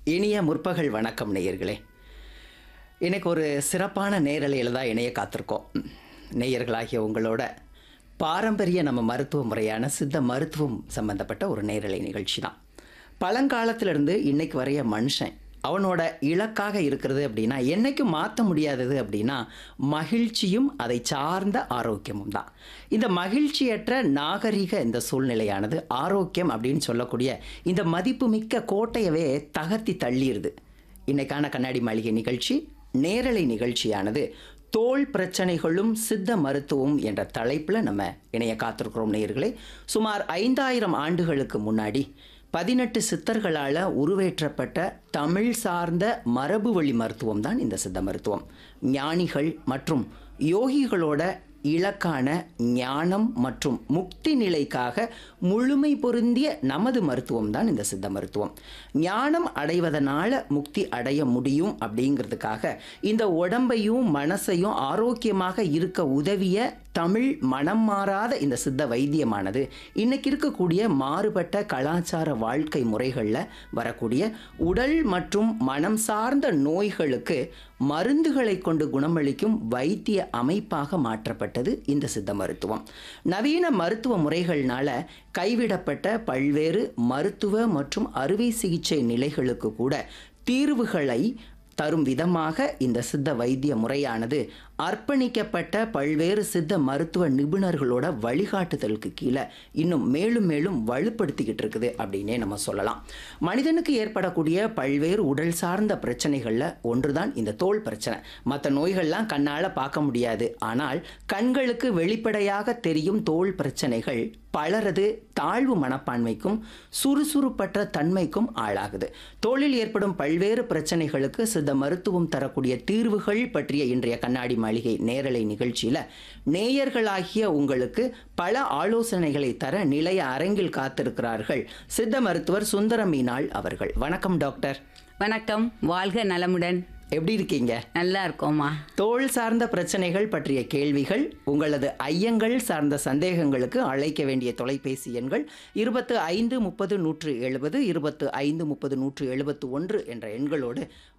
இனிய முற்பகல் வணக்கம் நேயர்களே இன்னைக்கு ஒரு சிறப்பான நேரலையில் தான் இணைய காத்திருக்கோம் நேயர்களாகிய உங்களோட பாரம்பரிய நம்ம மருத்துவ முறையான சித்த மருத்துவம் சம்பந்தப்பட்ட ஒரு நேரலை நிகழ்ச்சி தான் பழங்காலத்திலிருந்து இன்னைக்கு வரைய மனுஷன் அவனோட இலக்காக இருக்கிறது அப்படின்னா என்னைக்கும் மாற்ற முடியாதது அப்படின்னா மகிழ்ச்சியும் அதை சார்ந்த ஆரோக்கியமும் தான் இந்த மகிழ்ச்சியற்ற நாகரிக இந்த சூழ்நிலையானது ஆரோக்கியம் அப்படின்னு சொல்லக்கூடிய இந்த மதிப்புமிக்க கோட்டையவே தகர்த்தி தள்ளிடுது இன்னைக்கான கண்ணாடி மாளிகை நிகழ்ச்சி நேரலை நிகழ்ச்சியானது தோல் பிரச்சனைகளும் சித்த மருத்துவம் என்ற தலைப்பில் நம்ம இணைய காத்திருக்கிறோம் நேயர்களே சுமார் ஐந்தாயிரம் ஆண்டுகளுக்கு முன்னாடி பதினெட்டு சித்தர்களால் உருவேற்றப்பட்ட தமிழ் சார்ந்த மரபு வழி மருத்துவம் தான் இந்த சித்த மருத்துவம் ஞானிகள் மற்றும் யோகிகளோட இலக்கான ஞானம் மற்றும் முக்தி நிலைக்காக முழுமை பொருந்திய நமது மருத்துவம் தான் இந்த சித்த மருத்துவம் ஞானம் அடைவதனால முக்தி அடைய முடியும் அப்படிங்கிறதுக்காக இந்த உடம்பையும் மனசையும் ஆரோக்கியமாக இருக்க உதவிய தமிழ் மனம் மாறாத இந்த சித்த வைத்தியமானது இன்னைக்கு இருக்கக்கூடிய மாறுபட்ட கலாச்சார வாழ்க்கை முறைகளில் வரக்கூடிய உடல் மற்றும் மனம் சார்ந்த நோய்களுக்கு மருந்துகளை கொண்டு குணமளிக்கும் வைத்திய அமைப்பாக மாற்றப்பட்டது இந்த சித்த மருத்துவம் நவீன மருத்துவ முறைகள்னால கைவிடப்பட்ட பல்வேறு மருத்துவ மற்றும் அறுவை சிகிச்சை நிலைகளுக்கு கூட தீர்வுகளை தரும் விதமாக இந்த சித்த வைத்திய முறையானது அர்ப்பணிக்கப்பட்ட பல்வேறு சித்த மருத்துவ நிபுணர்களோட வழிகாட்டுதலுக்கு கீழே இன்னும் மேலும் மேலும் வலுப்படுத்திக்கிட்டு இருக்குது அப்படின்னே நம்ம சொல்லலாம் மனிதனுக்கு ஏற்படக்கூடிய பல்வேறு உடல் சார்ந்த பிரச்சனைகளில் ஒன்றுதான் இந்த தோல் பிரச்சனை மற்ற நோய்கள்லாம் கண்ணால் பார்க்க முடியாது ஆனால் கண்களுக்கு வெளிப்படையாக தெரியும் தோல் பிரச்சனைகள் பலரது தாழ்வு மனப்பான்மைக்கும் சுறுசுறுப்பற்ற தன்மைக்கும் ஆளாகுது தோளில் ஏற்படும் பல்வேறு பிரச்சனைகளுக்கு சித்த மருத்துவம் தரக்கூடிய தீர்வுகள் பற்றிய இன்றைய கண்ணாடி மாளிகை நேரலை நிகழ்ச்சியில் நேயர்களாகிய உங்களுக்கு பல ஆலோசனைகளை தர நிலைய அரங்கில் காத்திருக்கிறார்கள் சித்த மருத்துவர் சுந்தரம் மீனாள் அவர்கள் வணக்கம் டாக்டர் வணக்கம் வாழ்க நலமுடன் எப்படி இருக்கீங்க நல்லா இருக்கோம்மா தோல் சார்ந்த பிரச்சனைகள் பற்றிய கேள்விகள் உங்களது ஐயங்கள் சார்ந்த சந்தேகங்களுக்கு அழைக்க வேண்டிய தொலைபேசி எண்கள் இருபத்து ஐந்து முப்பது நூற்று எழுபது இருபத்து ஐந்து முப்பது நூற்று எழுபத்து ஒன்று என்ற எண்களோடு